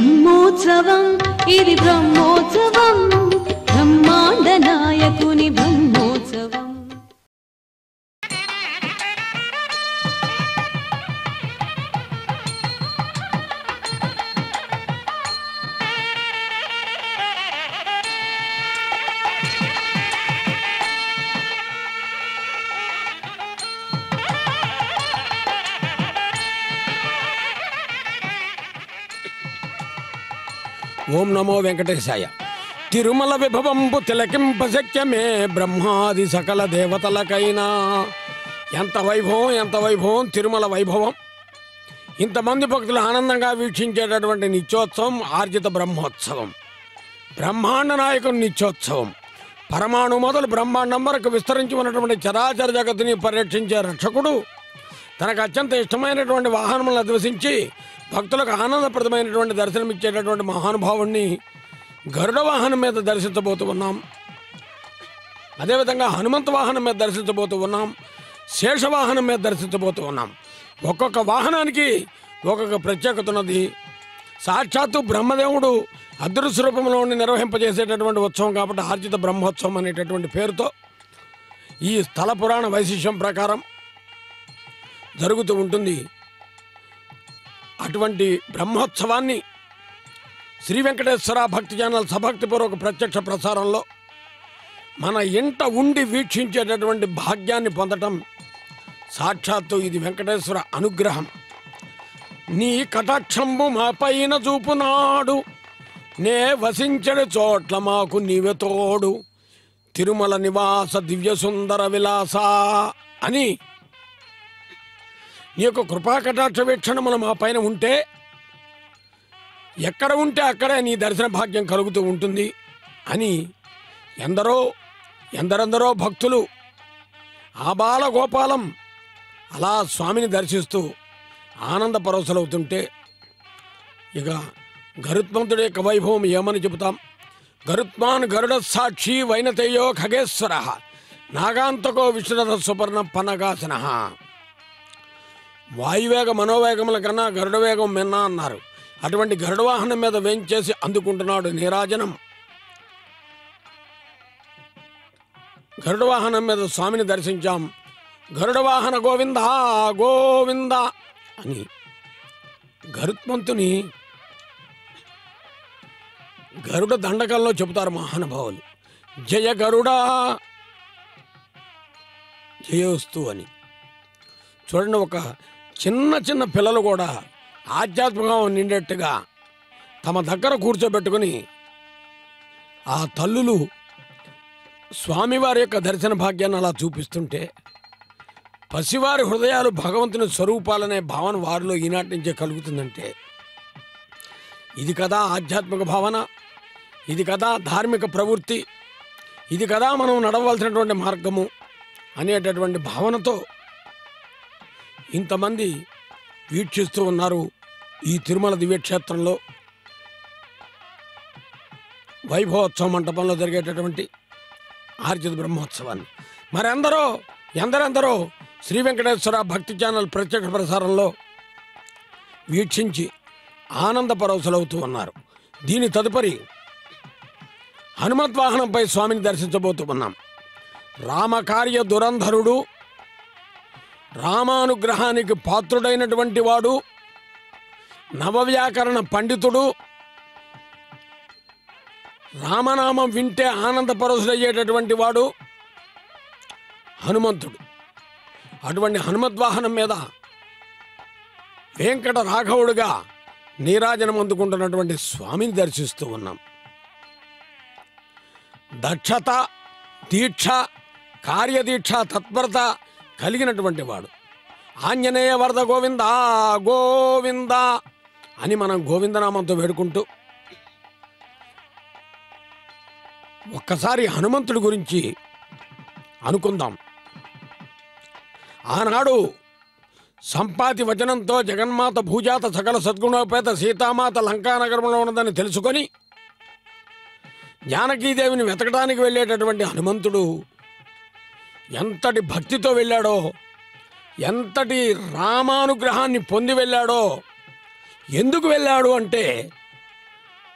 బ్రహ్మోత్సవం ఇది బ్రహ్మోత్సవం బ్రహ్మాండ నాయకుని బ్రహ్మోత్సవం ఓం నమో వెంకటేశాయ తిరుమల విభవంబు తిలకింప శక్యమే బ్రహ్మాది సకల దేవతలకైనా ఎంత వైభవం ఎంత వైభవం తిరుమల వైభవం ఇంతమంది భక్తులు ఆనందంగా వీక్షించేటటువంటి నిత్యోత్సవం ఆర్జిత బ్రహ్మోత్సవం బ్రహ్మాండ నాయకుని నిత్యోత్సవం పరమాణు మొదలు బ్రహ్మాండం వరకు విస్తరించి ఉన్నటువంటి చరాచర జగత్తుని పరిరక్షించే రక్షకుడు తనకు అత్యంత ఇష్టమైనటువంటి వాహనములను అధ్వసించి భక్తులకు ఆనందప్రదమైనటువంటి దర్శనమిచ్చేటటువంటి మహానుభావుణ్ణి గరుడ వాహనం మీద దర్శించబోతూ ఉన్నాం అదేవిధంగా హనుమంత వాహనం మీద దర్శించబోతూ ఉన్నాం శేష వాహనం మీద దర్శించబోతూ ఉన్నాం ఒక్కొక్క వాహనానికి ఒక్కొక్క ప్రత్యేకత ఉన్నది సాక్షాత్తు బ్రహ్మదేవుడు అదృశ్య రూపంలో ఉండి నిర్వహింపజేసేటటువంటి ఉత్సవం కాబట్టి ఆర్జిత బ్రహ్మోత్సవం అనేటటువంటి పేరుతో ఈ స్థల పురాణ వైశిష్యం ప్రకారం జరుగుతూ ఉంటుంది అటువంటి బ్రహ్మోత్సవాన్ని శ్రీ వెంకటేశ్వర భక్తి ఛానల్ సభక్తిపూర్వక ప్రత్యక్ష ప్రసారంలో మన ఇంట ఉండి వీక్షించేటటువంటి భాగ్యాన్ని పొందటం సాక్షాత్తు ఇది వెంకటేశ్వర అనుగ్రహం నీ కటాక్షంబు మా పైన చూపునాడు నే వసించడి చోట్ల మాకు నీవే తోడు తిరుమల నివాస దివ్య సుందర విలాస అని నీ యొక్క కృపా కటాక్ష వీక్షణములు మా పైన ఉంటే ఎక్కడ ఉంటే అక్కడే నీ దర్శన భాగ్యం కలుగుతూ ఉంటుంది అని ఎందరో ఎందరెందరో భక్తులు ఆబాల గోపాలం అలా స్వామిని దర్శిస్తూ ఆనంద పరవశలవుతుంటే ఇక గరుత్మంతుడి యొక్క వైభవం ఏమని చెబుతాం గరుత్మాన్ గరుడ సాక్షి వైనతేయో ఖగేశ్వర నాగాంతకో విష్ణురథ సుపర్ణ పనగాసన వాయువేగ మనోవేగముల కన్నా గరుడ వేగం మిన్నా అన్నారు అటువంటి గరుడ వాహనం మీద వేంచేసి అందుకుంటున్నాడు నీరాజనం గరుడ వాహనం మీద స్వామిని దర్శించాం గరుడ వాహన గోవింద గోవింద అని గరుత్మంతుని గరుడ దండకంలో చెబుతారు మహానుభావులు జయ గరుడా జయోస్తు అని చూడండి ఒక చిన్న చిన్న పిల్లలు కూడా ఆధ్యాత్మికంగా నిండేట్టుగా తమ దగ్గర కూర్చోబెట్టుకుని ఆ తల్లులు స్వామివారి యొక్క దర్శన భాగ్యాన్ని అలా చూపిస్తుంటే పసివారి హృదయాలు భగవంతుని స్వరూపాలనే భావన వారిలో ఈనాటి నుంచే కలుగుతుందంటే ఇది కదా ఆధ్యాత్మిక భావన ఇది కదా ధార్మిక ప్రవృత్తి ఇది కదా మనం నడవలసినటువంటి మార్గము అనేటటువంటి భావనతో ఇంతమంది వీక్షిస్తూ ఉన్నారు ఈ తిరుమల దివ్యక్షేత్రంలో వైభవోత్సవ మంటపంలో జరిగేటటువంటి ఆర్జిత బ్రహ్మోత్సవాన్ని మరి అందరూ ఎందరెందరో శ్రీ వెంకటేశ్వర భక్తి ఛానల్ ప్రత్యక్ష ప్రసారంలో వీక్షించి ఆనంద పరవశలవుతూ ఉన్నారు దీని తదుపరి హనుమత్ వాహనంపై స్వామిని దర్శించబోతూ ఉన్నాం రామకార్య దురంధరుడు రామానుగ్రహానికి పాత్రుడైనటువంటి వాడు నవవ్యాకరణ పండితుడు రామనామం వింటే ఆనంద పరవశుడయ్యేటటువంటి వాడు హనుమంతుడు అటువంటి హనుమద్వాహనం మీద వెంకట రాఘవుడుగా నీరాజనం అందుకుంటున్నటువంటి స్వామిని దర్శిస్తూ ఉన్నాం దక్షత దీక్ష కార్యదీక్ష తత్పరత కలిగినటువంటి వాడు ఆంజనేయ వరద గోవింద గోవింద అని మనం గోవిందనామంతో వేడుకుంటూ ఒక్కసారి హనుమంతుడి గురించి అనుకుందాం ఆనాడు సంపాతి వచనంతో జగన్మాత భూజాత సకల సద్గుణోపేత సీతామాత లంకానగరంలో ఉన్నదని తెలుసుకొని జానకీదేవిని వెతకడానికి వెళ్ళేటటువంటి హనుమంతుడు ఎంతటి భక్తితో వెళ్ళాడో ఎంతటి రామానుగ్రహాన్ని పొంది వెళ్ళాడో ఎందుకు వెళ్ళాడు అంటే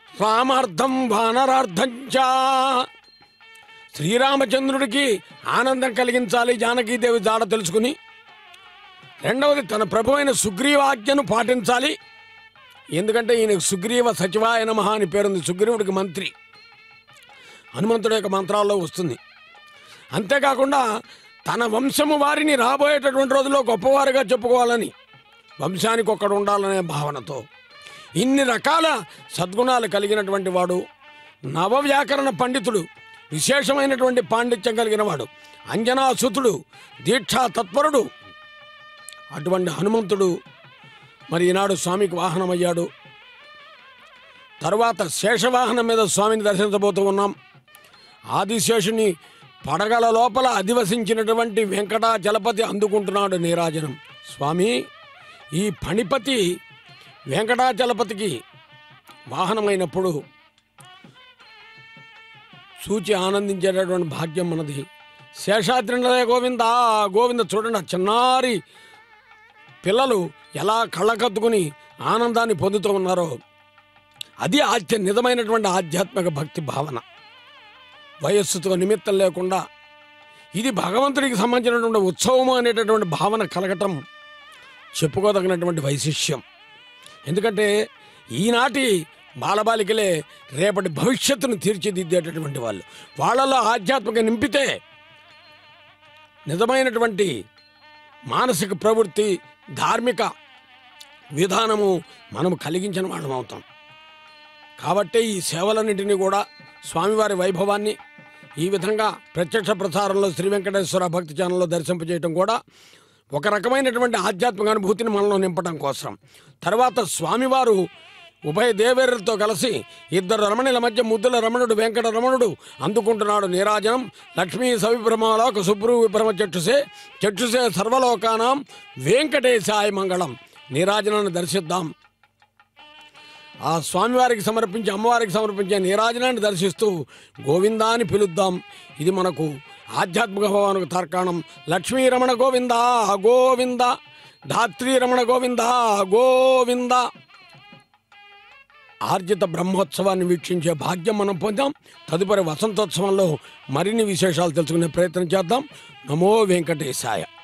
రామార్థం వానరార్థం చ శ్రీరామచంద్రుడికి ఆనందం కలిగించాలి జానకీదేవి జాడ తెలుసుకుని రెండవది తన ప్రభు అయిన సుగ్రీవాజ్ఞను పాటించాలి ఎందుకంటే ఈయన సుగ్రీవ సచివాయ నమః అని పేరుంది సుగ్రీవుడికి మంత్రి హనుమంతుడి యొక్క మంత్రాల్లో వస్తుంది అంతేకాకుండా తన వంశము వారిని రాబోయేటటువంటి రోజుల్లో గొప్పవారుగా చెప్పుకోవాలని వంశానికి ఒక్కడు ఉండాలనే భావనతో ఇన్ని రకాల సద్గుణాలు కలిగినటువంటి వాడు నవవ్యాకరణ పండితుడు విశేషమైనటువంటి పాండిత్యం కలిగిన వాడు అంజనాసుతుడు దీక్షా తత్పరుడు అటువంటి హనుమంతుడు మరి ఈనాడు స్వామికి వాహనమయ్యాడు తరువాత శేషవాహనం మీద స్వామిని దర్శించబోతూ ఉన్నాం ఆదిశేషుని పడగల లోపల అధివసించినటువంటి వెంకటాచలపతి అందుకుంటున్నాడు నీరాజనం స్వామి ఈ పణిపతి వెంకటాచలపతికి వాహనమైనప్పుడు చూచి ఆనందించేటటువంటి భాగ్యం మనది శేషాద్రి గోవింద గోవింద చూడండి ఆ చిన్నారి పిల్లలు ఎలా కళ్ళకద్దుకుని ఆనందాన్ని పొందుతూ ఉన్నారో అది ఆధ్య నిజమైనటువంటి ఆధ్యాత్మిక భక్తి భావన వయస్సుతో నిమిత్తం లేకుండా ఇది భగవంతుడికి సంబంధించినటువంటి ఉత్సవము అనేటటువంటి భావన కలగటం చెప్పుకోదగినటువంటి వైశిష్యం ఎందుకంటే ఈనాటి బాలబాలికలే రేపటి భవిష్యత్తును తీర్చిదిద్దేటటువంటి వాళ్ళు వాళ్ళలో ఆధ్యాత్మిక నింపితే నిజమైనటువంటి మానసిక ప్రవృత్తి ధార్మిక విధానము మనము కలిగించిన వాళ్ళం అవుతాం కాబట్టి ఈ సేవలన్నింటినీ కూడా స్వామివారి వైభవాన్ని ఈ విధంగా ప్రత్యక్ష ప్రసారంలో శ్రీ వెంకటేశ్వర భక్తి ఛానల్లో దర్శింపజేయటం కూడా ఒక రకమైనటువంటి ఆధ్యాత్మిక అనుభూతిని మనలో నింపడం కోసం తర్వాత స్వామివారు ఉభయ దేవేరులతో కలిసి ఇద్దరు రమణుల మధ్య ముద్దుల రమణుడు వెంకట రమణుడు అందుకుంటున్నాడు నీరాజనం లక్ష్మీ సవిభ్రమలోక సుబ్రు విభ్రమ చక్షుసే చక్షుసే సర్వలోకానాం వెంకటేశాయ మంగళం నీరాజనాన్ని దర్శిద్దాం ఆ స్వామివారికి సమర్పించి అమ్మవారికి సమర్పించే నీరాజనాన్ని దర్శిస్తూ గోవిందాని పిలుద్దాం ఇది మనకు ఆధ్యాత్మిక భవానికి తార్కాణం లక్ష్మీ రమణ గోవింద గోవింద ధాత్రీ రమణ గోవింద గోవింద ఆర్జిత బ్రహ్మోత్సవాన్ని వీక్షించే భాగ్యం మనం పొందాం తదుపరి వసంతోత్సవంలో మరిన్ని విశేషాలు తెలుసుకునే ప్రయత్నం చేద్దాం నమో వెంకటేశాయ